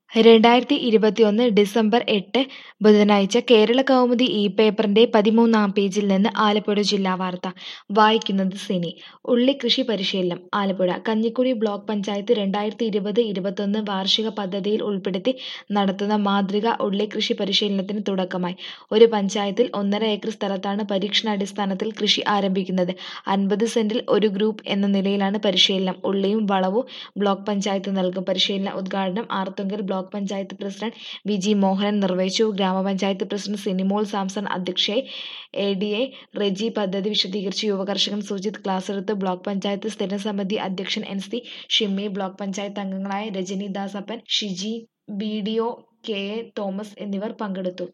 രണ്ടായിരത്തി ഇരുപത്തിയൊന്ന് ഡിസംബർ എട്ട് ബുധനാഴ്ച കേരള കൗമുദി ഈ പേപ്പറിന്റെ പതിമൂന്നാം പേജിൽ നിന്ന് ആലപ്പുഴ ജില്ലാ വാർത്ത വായിക്കുന്നത് സിനി ഉള്ളിക്കൃഷി പരിശീലനം ആലപ്പുഴ കഞ്ഞിക്കുഴി ബ്ലോക്ക് പഞ്ചായത്ത് രണ്ടായിരത്തി ഇരുപത് ഇരുപത്തൊന്ന് വാർഷിക പദ്ധതിയിൽ ഉൾപ്പെടുത്തി നടത്തുന്ന മാതൃക ഉള്ളിക്കൃഷി പരിശീലനത്തിന് തുടക്കമായി ഒരു പഞ്ചായത്തിൽ ഒന്നര ഏക്കർ സ്ഥലത്താണ് പരീക്ഷണാടിസ്ഥാനത്തിൽ കൃഷി ആരംഭിക്കുന്നത് അൻപത് സെന്റിൽ ഒരു ഗ്രൂപ്പ് എന്ന നിലയിലാണ് പരിശീലനം ഉള്ളിയും വളവും ബ്ലോക്ക് പഞ്ചായത്ത് നൽകും പരിശീലന ഉദ്ഘാടനം Arthunkal block panchayat president V G Mohanan നിർവഹിച്ചു ഗ്രാമപഞ്ചായത്ത് പ്രസിഡന്റ് സിനിമോൾ സാംസൺ അധ്യക്ഷയായി എ ഡി എ റെജി പദ്ധതി വിശദീകരിച്ചു യുവകർഷകൻ സുജിത് ക്ലാസ്സെടുത്തു ബ്ലോക്ക് പഞ്ചായത്ത് സ്ഥിരം സമിതി അധ്യക്ഷൻ N C Shimmy block panchayat അംഗങ്ങളായ Rajani Dasappan Shiji B D O K A Thomas എന്നിവർ പങ്കെടുത്തു